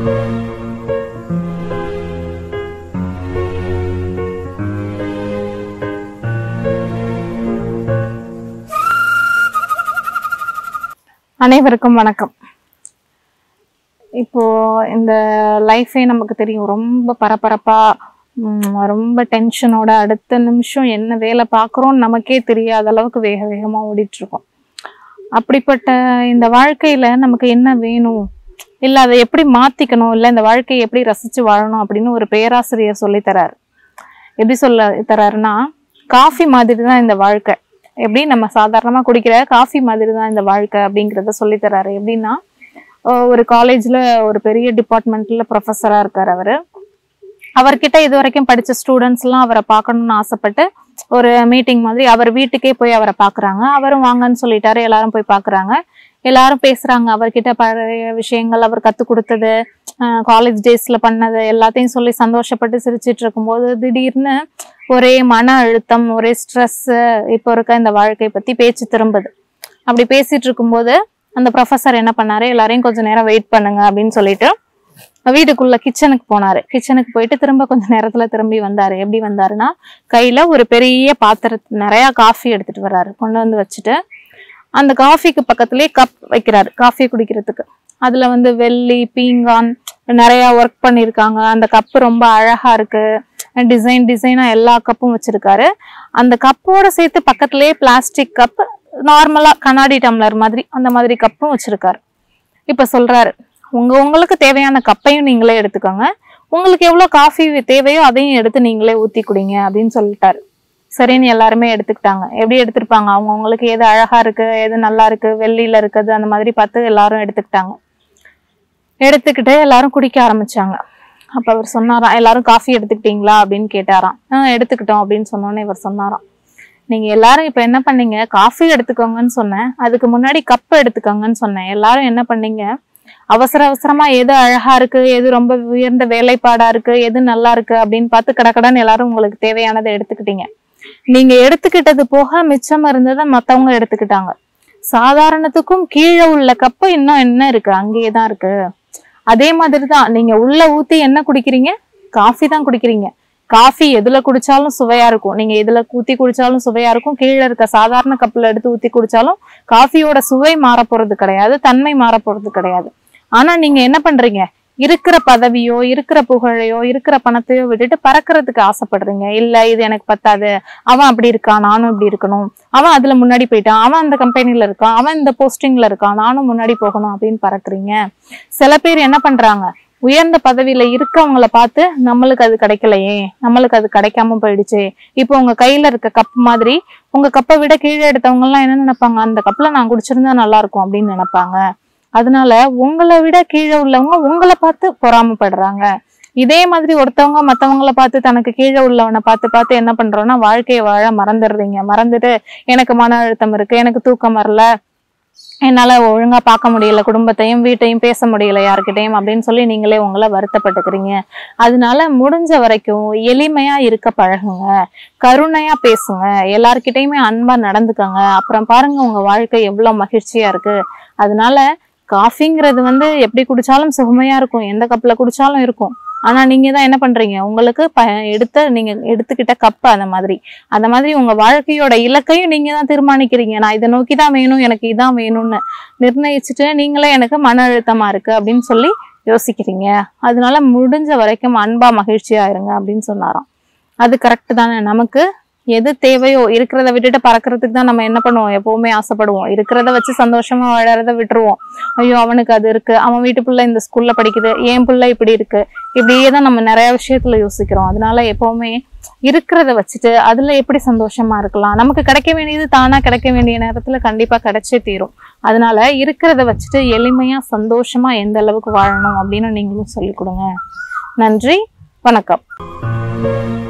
அனைவருக்கும் வணக்கம் இப்போ இந்த லைஃபே நமக்கு தெரியும் ரொம்ப பரபரப்பா ம், ரொம்ப டென்ஷனோட அடுத்த நிமிஷம் என்ன வேலை பார்க்குறோம்னு நமக்கே தெரியாத அளவுக்கு வேக வேகமா ஓடிட்டு இருக்கோம் அப்படிப்பட்ட இந்த வாழ்க்கையில நமக்கு என்ன வேணும் இல்ல அதை எப்படி மாத்திக்கணும் இல்ல இந்த வாழ்க்கையை எப்படி ரசிச்சு வாழணும் அப்படின்னு ஒரு பேராசிரியர் சொல்லி தராரு எப்படி சொல்ல தராருன்னா காஃபி மாதிரி தான் இந்த வாழ்க்கை எப்படி நம்ம சாதாரணமா குடிக்கிற காஃபி மாதிரி தான் இந்த வாழ்க்கை அப்படிங்கிறத சொல்லி தராரு எப்படின்னா அஹ் ஒரு காலேஜ்ல ஒரு பெரிய டிபார்ட்மெண்ட்ல ப்ரொஃபஸரா இருக்காரு அவரு அவர்கிட்ட இது வரைக்கும் படிச்ச ஸ்டூடெண்ட்ஸ் எல்லாம் அவரை பார்க்கணும்னு ஆசைப்பட்டு ஒரு மீட்டிங் மாதிரி அவர் வீட்டுக்கே போய் அவரை பார்க்கறாங்க அவரும் வாங்கன்னு சொல்லிட்டாரு எல்லாரும் போய் பார்க்கறாங்க எல்லாரும் பேசுறாங்க அவர்கிட்ட பழைய விஷயங்கள் அவர் கத்துக் கொடுத்தது காலேஜ் டேஸ்ல பண்ணது எல்லாத்தையும் சொல்லி சந்தோஷப்பட்டு சிரிச்சிட்டு இருக்கும்போது திடீர்னு ஒரே மன அழுத்தம் ஒரே ஸ்ட்ரெஸ் இப்போ இருக்க இந்த வாழ்க்கையை பத்தி பேச்சு திரும்புது அப்படி பேசிட்டு இருக்கும்போது அந்த ப்ரொஃபஸர் என்ன பண்ணாரு எல்லாரையும் கொஞ்ச நேரம் வெயிட் பண்ணுங்க அப்படின்னு சொல்லிட்டு வீட்டுக்குள்ள கிச்சனுக்கு போனாரு கிச்சனுக்கு போயிட்டு திரும்ப கொஞ்ச நேரத்துல திரும்பி வந்தாரு எப்படி வந்தாருன்னா கையில ஒரு பெரிய பாத்திரத்து நிறைய காஃபி எடுத்துட்டு வர்றாரு கொண்டு வந்து வச்சுட்டு அந்த காஃபிக்கு பக்கத்துலயே கப் வைக்கிறாரு காஃபி குடிக்கிறதுக்கு அதுல வந்து வெள்ளி பீங்கான் நிறைய ஒர்க் பண்ணியிருக்காங்க அந்த கப்பு ரொம்ப அழகா இருக்கு டிசைன் டிசைனா எல்லா கப்பும் வச்சிருக்காரு அந்த கப்போட சேர்த்து பக்கத்துலயே பிளாஸ்டிக் கப் நார்மலா கண்ணாடி டம்ளர் மாதிரி அந்த மாதிரி கப்பும் வச்சிருக்காரு இப்ப சொல்றாரு உங்க உங்களுக்கு தேவையான கப்பையும் நீங்களே எடுத்துக்கோங்க உங்களுக்கு எவ்வளவு காஃபி தேவையோ அதையும் எடுத்து நீங்களே ஊத்தி குடிங்க அப்படின்னு சொல்லிட்டாரு சரின்னு எல்லாருமே எடுத்துக்கிட்டாங்க எப்படி எடுத்திருப்பாங்க அவங்க அவங்களுக்கு எது அழகா இருக்கு எது நல்லா இருக்கு வெள்ளியில இருக்குது அந்த மாதிரி பார்த்து எல்லாரும் எடுத்துக்கிட்டாங்க எடுத்துக்கிட்டு எல்லாரும் குடிக்க ஆரம்பிச்சாங்க அப்ப அவர் சொன்னாராம் எல்லாரும் காஃபி எடுத்துக்கிட்டீங்களா அப்படின்னு கேட்டாராம் ஆ எடுத்துக்கிட்டோம் அப்படின்னு சொன்னோன்னே இவர் சொன்னாராம் நீங்க எல்லாரும் இப்ப என்ன பண்ணீங்க காஃபி எடுத்துக்கோங்கன்னு சொன்னேன் அதுக்கு முன்னாடி கப் எடுத்துக்கோங்கன்னு சொன்னேன் எல்லாரும் என்ன பண்ணீங்க அவசர அவசரமா எது அழகா இருக்கு எது ரொம்ப உயர்ந்த வேலைப்பாடா இருக்கு எது நல்லா இருக்கு அப்படின்னு பார்த்து கடகடன்னு எல்லாரும் உங்களுக்கு தேவையானதை எடுத்துக்கிட்டீங்க நீங்க எடுத்துக்கிட்டது போக மிச்சம் இருந்ததை மத்தவங்க எடுத்துக்கிட்டாங்க சாதாரணத்துக்கும் கீழே உள்ள கப்பு இன்னும் என்ன இருக்கு அங்கேயே தான் இருக்கு அதே மாதிரி தான் நீங்க உள்ள ஊத்தி என்ன குடிக்கிறீங்க காஃபி தான் குடிக்கிறீங்க காஃபி எதுல குடிச்சாலும் சுவையா இருக்கும் நீங்க எதுல ஊத்தி குடிச்சாலும் சுவையா இருக்கும் கீழே இருக்க சாதாரண கப்ல எடுத்து ஊத்தி குடிச்சாலும் காஃபியோட சுவை மாற போறது கிடையாது தன்மை மாற போறது கிடையாது ஆனா நீங்க என்ன பண்றீங்க இருக்கிற பதவியோ இருக்கிற புகழையோ இருக்கிற பணத்தையோ விட்டுட்டு பறக்கிறதுக்கு ஆசைப்படுறீங்க இல்ல இது எனக்கு பத்தாது அவன் அப்படி இருக்கான் நானும் இப்படி இருக்கணும் அவன் அதுல முன்னாடி போயிட்டான் அவன் அந்த கம்பெனில இருக்கான் அவன் இந்த போஸ்டிங்ல இருக்கான் நானும் முன்னாடி போகணும் அப்படின்னு பறக்குறீங்க சில பேர் என்ன பண்றாங்க உயர்ந்த பதவியில இருக்கவங்கள பார்த்து நம்மளுக்கு அது கிடைக்கலையே நம்மளுக்கு அது கிடைக்காம போயிடுச்சே இப்போ உங்க கையில இருக்க கப் மாதிரி உங்க கப்பை விட கீழே எடுத்தவங்க எல்லாம் என்ன நினைப்பாங்க அந்த கப்ல நான் குடிச்சிருந்தா நல்லா இருக்கும் அப்படின்னு நினைப்பாங்க அதனால உங்களை விட கீழே உள்ளவங்க உங்களை பார்த்து பொறாமைப்படுறாங்க இதே மாதிரி ஒருத்தவங்க மத்தவங்கள பார்த்து தனக்கு கீழே உள்ளவனை பார்த்து பார்த்து என்ன பண்றோம்னா வாழ்க்கையை வாழ மறந்துடுறீங்க மறந்துட்டு எனக்கு மன அழுத்தம் இருக்கு எனக்கு தூக்கம் வரல என்னால ஒழுங்கா பார்க்க முடியல குடும்பத்தையும் வீட்டையும் பேச முடியல யார்கிட்டயும் அப்படின்னு சொல்லி நீங்களே உங்களை வருத்தப்பட்டுக்கிறீங்க அதனால முடிஞ்ச வரைக்கும் எளிமையா இருக்க பழகுங்க கருணையா பேசுங்க எல்லார்கிட்டயுமே அன்பா நடந்துக்கங்க அப்புறம் பாருங்க உங்க வாழ்க்கை எவ்வளவு மகிழ்ச்சியா இருக்கு அதனால காஃபிங்கிறது வந்து எப்படி குடிச்சாலும் சுகமையா இருக்கும் எந்த கப்ல குடிச்சாலும் இருக்கும் ஆனா நீங்க தான் என்ன பண்றீங்க உங்களுக்கு ப எடுத்த நீங்க எடுத்துக்கிட்ட கப் அந்த மாதிரி அந்த மாதிரி உங்க வாழ்க்கையோட இலக்கையும் நீங்க தான் தீர்மானிக்கிறீங்க நான் இதை நோக்கி தான் வேணும் எனக்கு இதான் வேணும்னு நிர்ணயிச்சுட்டு நீங்களே எனக்கு மன அழுத்தமா இருக்கு அப்படின்னு சொல்லி யோசிக்கிறீங்க அதனால முடிஞ்ச வரைக்கும் அன்பா மகிழ்ச்சியா இருங்க அப்படின்னு சொன்னாராம் அது கரெக்ட் தானே நமக்கு எது தேவையோ இருக்கிறத விட்டுட்டு பறக்கிறதுக்கு தான் நம்ம என்ன பண்ணுவோம் எப்பவுமே ஆசைப்படுவோம் இருக்கிறத வச்சு சந்தோஷமா வாழறத விட்டுருவோம் ஐயோ அவனுக்கு அது இருக்கு அவன் வீட்டு பிள்ளை இந்த ஸ்கூல்ல படிக்குது என் பிள்ளை இப்படி இருக்கு இப்படியே தான் நம்ம நிறைய விஷயத்துல யோசிக்கிறோம் அதனால எப்பவுமே இருக்கிறத வச்சுட்டு அதுல எப்படி சந்தோஷமா இருக்கலாம் நமக்கு கிடைக்க வேண்டியது தானா கிடைக்க வேண்டிய நேரத்துல கண்டிப்பா கிடைச்சே தீரும் அதனால இருக்கிறத வச்சுட்டு எளிமையா சந்தோஷமா எந்த அளவுக்கு வாழணும் அப்படின்னு நீங்களும் சொல்லிக் கொடுங்க நன்றி வணக்கம்